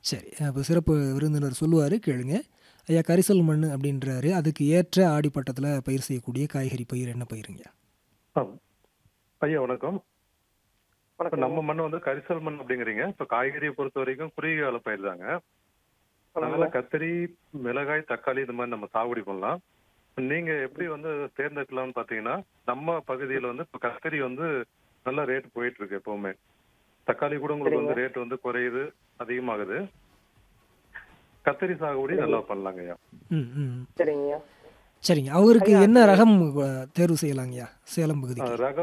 சரி அப்போ சிறப்பு விருந்தினர் சொல்லுவார் கேளுங்க ஐயா கரிசல் மண் அப்படின்றாரு அதுக்கு ஏற்ற ஆடிப்பட்டத்தில் பயிர் செய்யக்கூடிய காய்கறி பயிர் என்ன பயிருங்க ஆ. ஐயா வணக்கம் இப்ப வணக்கம் நம்ம மண் வந்து கரிசல் மண் அப்படிங்கிறீங்க இப்ப காய்கறியை பொறுத்த வரைக்கும் குறுகிய கால பயிர் தாங்க அதனால கத்திரி மிளகாய் தக்காளி இந்த மாதிரி நம்ம சாகுபடி பண்ணலாம் நீங்க எப்படி வந்து தேர்ந்தெடுக்கலாம்னு பாத்தீங்கன்னா நம்ம பகுதியில வந்து இப்ப கத்திரி வந்து நல்ல ரேட் போயிட்டு இருக்கு எப்பவுமே தக்காளி கூட உங்களுக்கு வந்து ரேட் வந்து குறையுது அதிகமாகுது கத்திரி சாகுபடி நல்லா பண்ணலாங்க ஐயா ம் ம் சரிங்கய்யா சரிங்க அவருக்கு என்ன ரகம் அஹ், தேர்வு செய்யலாங்கய்யா சேலம் பகுதிக்கு ரகம்